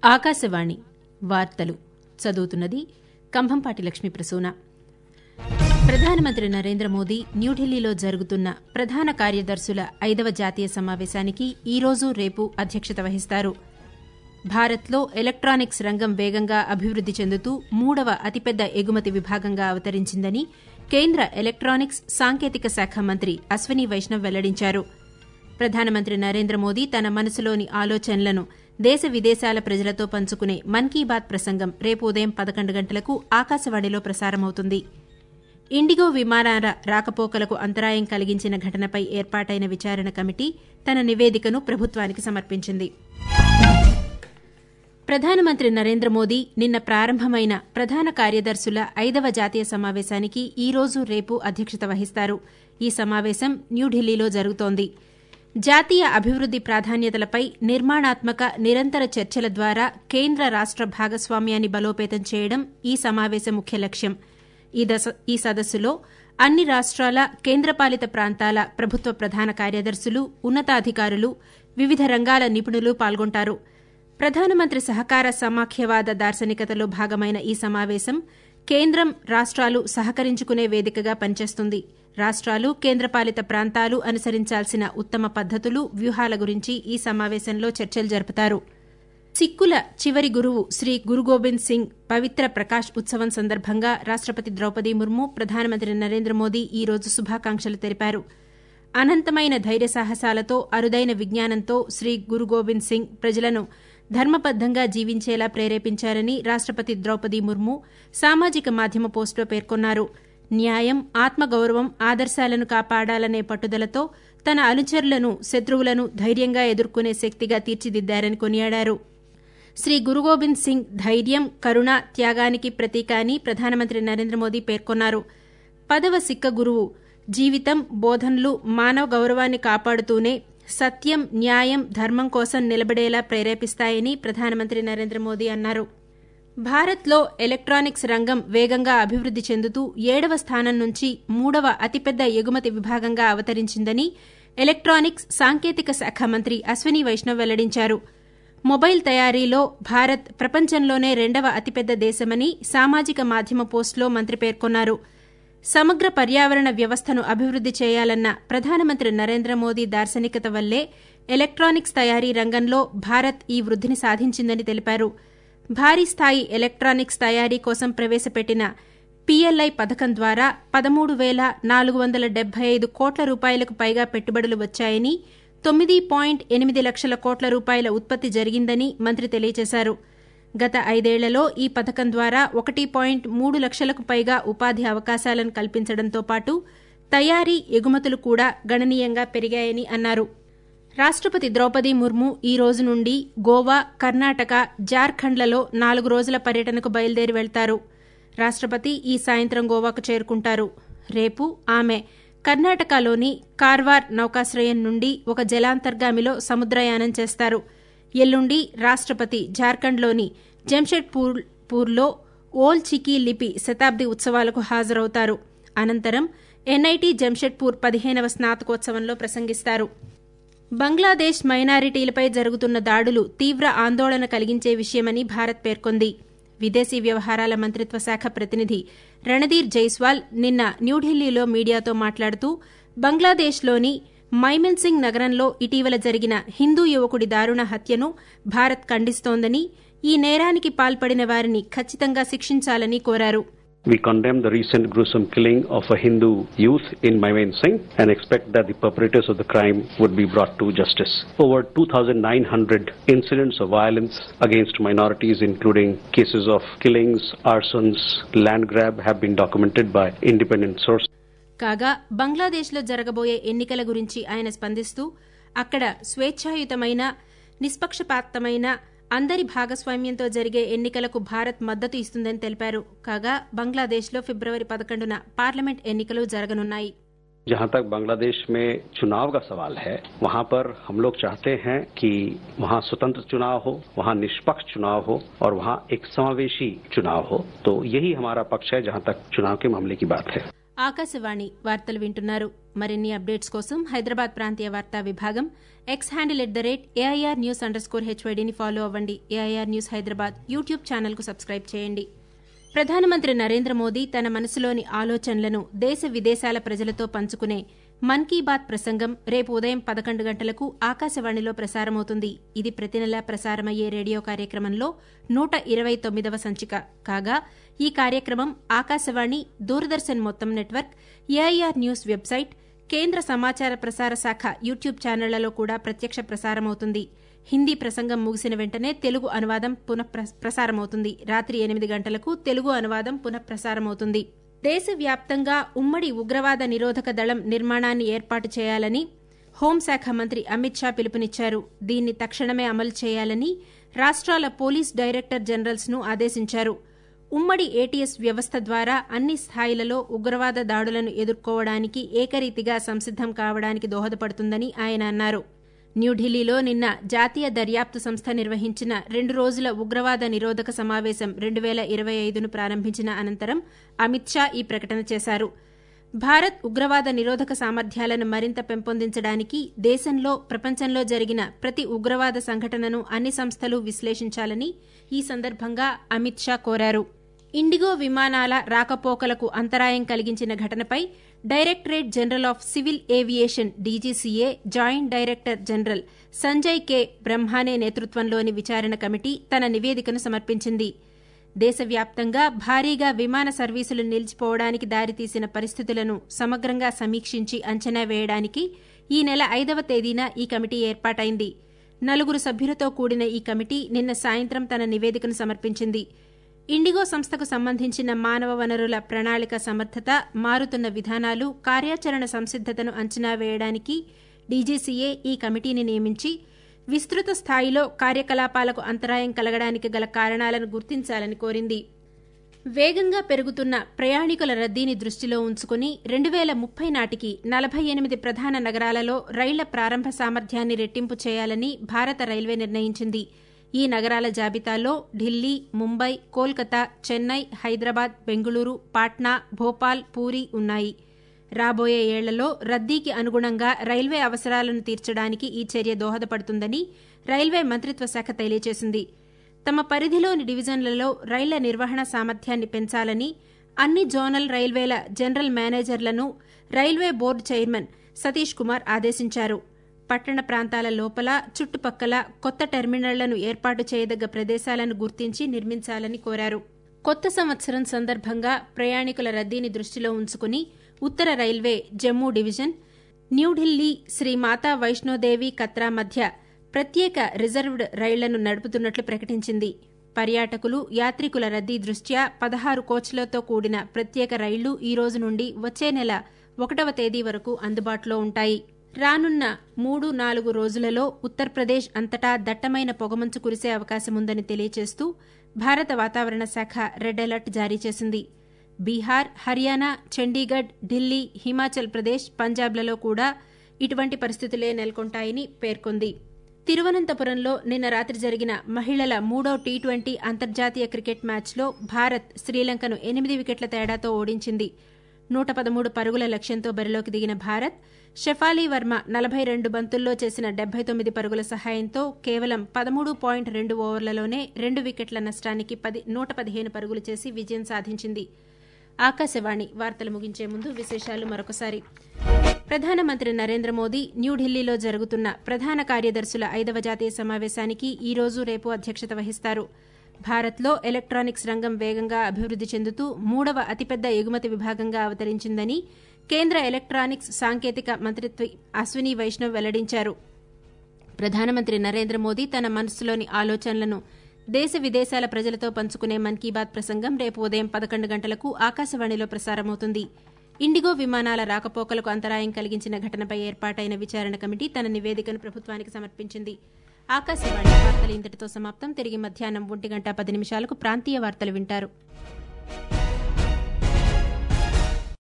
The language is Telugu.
ఆకాశవాణి వార్తలు చదువుతున్నది కంభంపాటి లక్ష్మీ ప్రసూన ప్రధానమంత్రి నరేంద్ర మోదీ న్యూఢిల్లీలో జరుగుతున్న ప్రధాన కార్యదర్శుల ఐదవ జాతీయ సమావేశానికి ఈరోజు రేపు అధ్యక్షత వహిస్తారు భారత్లో ఎలక్టానిక్స్ రంగం వేగంగా అభివృద్ది చెందుతూ మూడవ అతిపెద్ద ఎగుమతి విభాగంగా అవతరించిందని కేంద్ర ఎలక్టానిక్స్ సాంకేతిక శాఖ మంత్రి అశ్వనీ వైష్ణవ్ వెల్లడించారు ప్రధానమంత్రి నరేంద్ర మోదీ తన మనసులోని ఆలోచనలను దేశ విదేశాల ప్రజలతో పంచుకునే మన్ కీ బాత్ ప్రసంగం రేపు ఉదయం పదకొండు గంటలకు ఆకాశవాణిలో ప్రసారమవుతుంది ఇండిగో విమానాల రాకపోకలకు అంతరాయం కలిగించిన ఘటనపై ఏర్పాటైన విచారణ కమిటీ తన నివేదికను ప్రభుత్వానికి సమర్పించింది ప్రధానమంత్రి నరేంద్ర మోదీ నిన్న ప్రారంభమైన ప్రధాన కార్యదర్శుల ఐదవ జాతీయ సమావేశానికి ఈ రోజు రేపు అధ్యక్షత వహిస్తారు ఈ సమావేశం న్యూఢిల్లీలో జరుగుతోంది జాతీయ అభివృద్ది ప్రాధాన్యతలపై నిర్మాణాత్మక నిరంతర చర్చల ద్వారా కేంద్ర రాష్ట భాగస్వామ్యాన్ని బలోపేతం చేయడం ఈ సమావేశం ముఖ్య లక్ష్యం ఈ సదస్సులో అన్ని రాష్ట్రాల కేంద్రపాలిత ప్రాంతాల ప్రభుత్వ ప్రధాన కార్యదర్శులు ఉన్నతాధికారులు వివిధ రంగాల నిపుణులు పాల్గొంటారు ప్రధానమంత్రి సహకార సమాఖ్యవాద దార్శనికతలో భాగమైన ఈ సమావేశం కేంద్రం రాష్ట్రాలు సహకరించుకునే వేదికగా పనిచేస్తుంది రాష్ట్రాలు కేంద్రపాలిత ప్రాంతాలు అనుసరించాల్సిన ఉత్తమ పద్దతులు వ్యూహాల గురించి ఈ సమావేశంలో చర్చలు జరుపుతారు సిక్కుల చివరి గురువు శ్రీ గురుగోబింద్ సింగ్ పవిత్ర ప్రకాష్ ఉత్సవం సందర్భంగా రాష్టపతి ద్రౌపది ముర్ము ప్రధానమంత్రి నరేంద్ర మోదీ ఈ రోజు శుభాకాంక్షలు తెలిపారు అనంతమైన ధైర్య సాహసాలతో అరుదైన విజ్ఞానంతో శ్రీ గురుగోబింద్ సింగ్ ప్రజలను ధర్మబద్దంగా జీవించేలా ప్రేరేపించారని రాష్టపతి ద్రౌపది ముర్ము సామాజిక మాధ్యమ పోస్టులో పేర్కొన్నారు న్యాయం ఆత్మగౌరవం ఆదర్శాలను కాపాడాలనే పట్టుదలతో తన అనుచరులను శత్రువులను ధైర్యంగా ఎదుర్కొనే శక్తిగా తీర్చిదిద్దారని కొనియాడారు శ్రీ గురుగోబింద్ సింగ్ ధైర్యం కరుణ త్యాగానికి ప్రతీక అని ప్రధానమంత్రి నరేంద్ర మోదీ పేర్కొన్నారు పదవ సిక్క గురువు జీవితం బోధనలు మానవ గౌరవాన్ని కాపాడుతూనే సత్యం న్యాయం ధర్మం కోసం నిలబడేలా ప్రేరేపిస్తాయని ప్రధానమంత్రి నరేంద్ర మోదీ అన్నారు భారత్లో ఎలక్టానిక్స్ రంగం వేగంగా అభివృద్ది చెందుతూ ఏడవ స్థానం నుంచి మూడవ అతిపెద్ద ఎగుమతి విభాగంగా అవతరించిందని ఎలక్టానిక్స్ సాంకేతిక శాఖ మంత్రి అశ్వనీ వైష్ణవ్ వెల్లడించారు మొబైల్ తయారీలో భారత్ ప్రపంచంలోనే రెండవ అతిపెద్ద దేశమని సామాజిక మాధ్యమ పోస్టులో మంత్రి పేర్కొన్నారు సమగ్ర పర్యావరణ వ్యవస్థను అభివృద్ది చేయాలన్న ప్రధానమంత్రి నరేంద్ర మోదీ దార్శనికత వల్లే ఎలక్టానిక్స్ తయారీ రంగంలో భారత్ ఈ వృద్దిని సాధించిందని తెలిపారు భారీ స్థాయి ఎలక్టానిక్స్ తయారీ కోసం ప్రవేశపెట్టిన పీఎల్ఐ పథకం ద్వారా పదమూడు వేల నాలుగు వందల డెబ్బై ఐదు కోట్ల రూపాయలకు పైగా పెట్టుబడులు వచ్చాయని తొమ్మిది పాయింట్ ఎనిమిది లక్షల కోట్ల రూపాయల ఉత్పత్తి జరిగిందని మంత్రి తెలియజేశారు గత ఐదేళ్లలో ఈ పథకం ద్వారా ఒకటి పాయింట్ మూడు లక్షలకు పైగా ఉపాధి అవకాశాలను కల్పించడంతో పాటు తయారీ ఎగుమతులు కూడా గణనీయంగా పెరిగాయని అన్నారు రాష్టపతి ద్రౌపది ముర్ము ఈ రోజు నుండి గోవా కర్ణాటక జార్ఖండ్లలో నాలుగు రోజుల పర్యటనకు బయలుదేరి వెళ్తారు రాష్టపతి ఈ సాయంత్రం గోవాకు చేరుకుంటారు రేపు ఆమె కర్ణాటకలోని కార్వార్ నౌకాశ్రయం నుండి ఒక జలాంతర్గామిలో సముద్రయానం చేస్తారు ఎల్లుండి రాష్టపతి జార్ఖండ్లోని జంషెడ్పూర్ పూర్లో ఓల్ చికీ లిపి శతాబ్ది ఉత్సవాలకు హాజరవుతారు అనంతరం ఎన్ఐటి జంషెడ్పూర్ పదిహేనవ స్నాతకోత్సవంలో ప్రసంగిస్తారు బంగ్లాదేశ్ మైనారిటీలపై జరుగుతున్న దాడులు తీవ్ర ఆందోళన కలిగించే విషయమని భారత్ పేర్కొంది విదేశీ వ్యవహారాల మంత్రిత్వ శాఖ ప్రతినిధి రణధీర్ జైస్వాల్ నిన్న న్యూఢిల్లీలో మీడియాతో మాట్లాడుతూ బంగ్లాదేశ్లోని మైమెన్ సింగ్ నగరంలో ఇటీవల జరిగిన హిందూ యువకుడి దారుణ హత్యను భారత్ ఖండిస్తోందని ఈ నేరానికి పాల్పడిన వారిని ఖచ్చితంగా శిక్షించాలని కోరారు We condemn the recent gruesome killing of a Hindu youth in Maimen Singh and expect that the perpetrators of the crime would be brought to justice. Over 2,900 incidents of violence against minorities, including cases of killings, arsons, land grab, have been documented by independent sources. కాగా బంగ్లాదేశ్లో జరగబోయే ఎన్నికల గురించి ఆయన స్పందిస్తూ అక్కడ స్వేచ్ఛాయుతమైన నిష్పక్షపాతమైన అందరి భాగస్వామ్యంతో జరిగే ఎన్నికలకు భారత్ మద్దతు ఇస్తుందని తెలిపారు కాగా బంగ్లాదేశ్లో ఫిబ్రవరి పదకొండున పార్లమెంట్ ఎన్నికలు జరగనున్నాయి जहां तक बांग्लादेश में चुनाव का सवाल है वहां पर हम लोग चाहते हैं कि वहां स्वतंत्र चुनाव हो वहां निष्पक्ष चुनाव हो और वहां एक समावेशी चुनाव हो तो यही हमारा पक्ष है जहां तक चुनाव के मामले की बात है ఆకాశవాణి వార్తలు వింటున్నారు మరిన్ని అప్డేట్స్ కోసం హైదరాబాద్ ప్రాంతీయ వార్తా విభాగం X handle at the rate AIR news under score హెచ్వైడీని ఫాలో అవ్వండి ఏఐఆర్ న్యూస్ హైదరాబాద్ యూట్యూబ్ ఛానల్కు సబ్స్క్రైబ్ చేయండి ప్రధానమంత్రి నరేంద్ర మోదీ తన మనసులోని ఆలోచనలను దేశ విదేశాల ప్రజలతో పంచుకునే మన్ కీ బాత్ ప్రసంగం రేపు ఉదయం పదకొండు గంటలకు ఆకాశవాణిలో ప్రసారమవుతుంది ఇది ప్రతి నెలా ప్రసారమయ్యే రేడియో కార్యక్రమంలో నూట ఇరవై తొమ్మిదవ సంచిక కాగా ఈ కార్యక్రమం ఆకాశవాణి దూరదర్శన్ మొత్తం నెట్వర్క్ ఏఐఆర్ న్యూస్ వెబ్సైట్ కేంద్ర సమాచార ప్రసార శాఖ యూట్యూబ్ ఛానళ్లలో కూడా ప్రత్యక్ష ప్రసారమవుతుంది హిందీ ప్రసంగం ముగిసిన వెంటనే తెలుగు అనువాదం పునః ప్రసారమవుతుంది రాత్రి ఎనిమిది గంటలకు తెలుగు అనువాదం పునః ప్రసారమవుతుంది దేశవ్యాప్తంగా ఉమ్మడి ఉగ్రవాద నిరోధక దళం నిర్మాణాన్ని ఏర్పాటు చేయాలని హోంశాఖ మంత్రి అమిత్ షా పిలుపునిచ్చారు దీన్ని తక్షణమే అమలు చేయాలని రాష్ట్రాల పోలీస్ డైరెక్టర్ జనరల్స్ ను ఆదేశించారు ఉమ్మడి ఏటీఎస్ వ్యవస్థ ద్వారా అన్ని స్థాయిలలో ఉగ్రవాద దాడులను ఎదుర్కోవడానికి ఏకరీతిగా సంసిద్దం కావడానికి దోహదపడుతుందని ఆయన అన్నారు న్యూఢిల్లీలో నిన్న జాతీయ దర్యాప్తు సంస్థ నిర్వహించిన రెండు రోజుల ఉగ్రవాద నిరోధక సమావేశం రెండు వేల ఇరవై ఐదును ప్రారంభించిన అనంతరం అమిత్ షా ఈ ప్రకటన చేశారు భారత్ ఉగ్రవాద నిరోధక సామర్థ్యాలను మరింత పెంపొందించడానికి దేశంలో ప్రపంచంలో జరిగిన ప్రతి ఉగ్రవాద సంఘటనను అన్ని సంస్థలు విశ్లేషించాలని ఈ సందర్భంగా అమిత్ షా కోరారు ఇండిగో విమానాల రాకపోకలకు అంతరాయం కలిగించిన ఘటనపై directorate general of civil aviation DGCA joint director general Sanjay K Brahmane నేతృత్వంలోని విచారణ కమిటీ తన నివేదికను సమర్పించింది దేశవ్యాప్తంగా భారీగా విమాన సర్వీసులు నిలిచిపోవడానికి దారితీసిన పరిస్థితులను సమగ్రంగా సమీక్షించి అంచనా వేయడానికి ఈ నెల ఐదవ తేదీన ఈ కమిటీ ఏర్పాటైంది నలుగురు సభ్యులతో కూడిన ఈ కమిటీ నిన్న సాయంత్రం తన నివేదికను సమర్పించింది ఇండిగో సంస్థకు సంబంధించిన మానవ వనరుల ప్రణాళిక సమర్థత మారుతున్న విధానాలు కార్యాచరణ సంసిద్దతను అంచనా వేయడానికి డీజీసీఏ ఈ కమిటీని నియమించి విస్తృత స్థాయిలో కార్యకలాపాలకు అంతరాయం కలగడానికి గల కారణాలను గుర్తించాలని కోరింది వేగంగా పెరుగుతున్న ప్రయాణికుల రద్దీని దృష్టిలో ఉంచుకుని రెండు వేల ముప్పై నాటికి నలభై ఎనిమిది ప్రధాన నగరాలలో రైళ్ల ప్రారంభ సామర్థ్యాన్ని రెట్టింపు చేయాలని భారత రైల్వే నిర్ణయించింది ఈ నగరాల జాబితాలో ఢిల్లీ ముంబై కోల్కతా చెన్నై హైదరాబాద్ బెంగళూరు పాట్నా భోపాల్ పూరి ఉన్నాయి రాబోయే ఏళ్లలో రద్దీకి అనుగుణంగా రైల్వే అవసరాలను తీర్చడానికి ఈ చర్య దోహదపడుతుందని రైల్వే మంత్రిత్వ శాఖ తెలియజేసింది తమ పరిధిలోని డివిజన్లలో రైళ్ల నిర్వహణ సామర్థ్యాన్ని పెంచాలని అన్ని జోనల్ రైల్వేల జనరల్ మేనేజర్లను railway board chairman Satish Kumar ఆదేశించారు పట్టణ ప్రాంతాల లోపల చుట్టుపక్కల కొత్త టెర్మినళ్లను ఏర్పాటు చేయదగ్గ ప్రదేశాలను గుర్తించి నిర్మించాలని కోరారు కొత్త సంవత్సరం సందర్భంగా ప్రయాణికుల రద్దీని దృష్టిలో ఉంచుకుని ఉత్తర రైల్వే జమ్మూ డివిజన్ న్యూఢిల్లీ శ్రీ మాతా వైష్ణోదేవి కత్రా మధ్య ప్రత్యేక రిజర్వ్డ్ రైళ్లను నడుపుతున్నట్లు ప్రకటించింది పర్యాటకులు యాత్రికుల రద్దీ దృష్ట్యా పదహారు కోచ్లతో కూడిన ప్రత్యేక రైళ్లు ఈ రోజు నుండి వచ్చే నెల ఒకటవ తేదీ వరకు అందుబాటులో ఉంటాయి రానున్న మూడు నాలుగు రోజులలో ఉత్తరప్రదేశ్ అంతటా దట్టమైన పొగమంచు కురిసే అవకాశముందని తెలియజేస్తూ భారత వాతావరణ శాఖ రెడ్ అలర్ట్ జారీ చేసింది బీహార్ హర్యానా చండీగఢ్ ఢిల్లీ హిమాచల్ ప్రదేశ్ పంజాబ్లలో కూడా ఇటువంటి పరిస్థితులే నెలకొంటాయని పేర్కొంది తిరువనంతపురంలో నిన్న రాత్రి జరిగిన మహిళల మూడో టీ ట్వంటీ అంతర్జాతీయ క్రికెట్ మ్యాచ్లో భారత్ శ్రీలంకను ఎనిమిది వికెట్ల తేడాతో ఓడించింది నూట పదమూడు పరుగుల లక్ష్యంతో బరిలోకి దిగిన భారత్ షెఫాలీ వర్మ నలభై రెండు బంతుల్లో చేసిన డెబ్బై తొమ్మిది పరుగుల సహాయంతో కేవలం పదమూడు పాయింట్ రెండు ఓవర్లలోనే రెండు వికెట్ల నష్టానికి పది నూట పదిహేను పరుగులు చేసి విజయం సాధించింది ఆకాశవాణి వార్తలు ముగించే ముందు విశేషాలు మరొకసారి ప్రధానమంత్రి నరేంద్ర మోదీ న్యూఢిల్లీలో జరుగుతున్న ప్రధాన కార్యదర్శుల ఐదవ జాతీయ సమావేశానికి ఈ రోజు రేపు అధ్యక్షత వహిస్తారు భారత్లో ఎలక్ట్రానిక్స్ రంగం వేగంగా అభివృద్ది చెందుతూ మూడవ అతిపెద్ద ఎగుమతి విభాగంగా అవతరించిందని కేంద్ర ఎలక్ట్రానిక్స్ సాంకేతిక మంత్రిత్వ అశ్విని వైష్ణవ్ వెల్లడించారు ప్రధానమంత్రి నరేంద్ర మోదీ తన మనసులోని ఆలోచనలను దేశ విదేశాల ప్రజలతో పంచుకునే మన్ కీ బాత్ ప్రసంగం రేపు ఉదయం పదకొండు గంటలకు ఆకాశవాణిలో ప్రసారమవుతుంది ఇండిగో విమానాల రాకపోకలకు అంతరాయం కలిగించిన ఘటనపై ఏర్పాటైన విచారణ కమిటీ తన నివేదికను ప్రభుత్వానికి సమర్పించింది ఆకాశవాణి వార్తలు ఇంతటితో సమాప్తం తిరిగి మధ్యాహ్నం ఒంటి గంట పది నిమిషాలకు ప్రాంతీయ వార్తలు వింటారు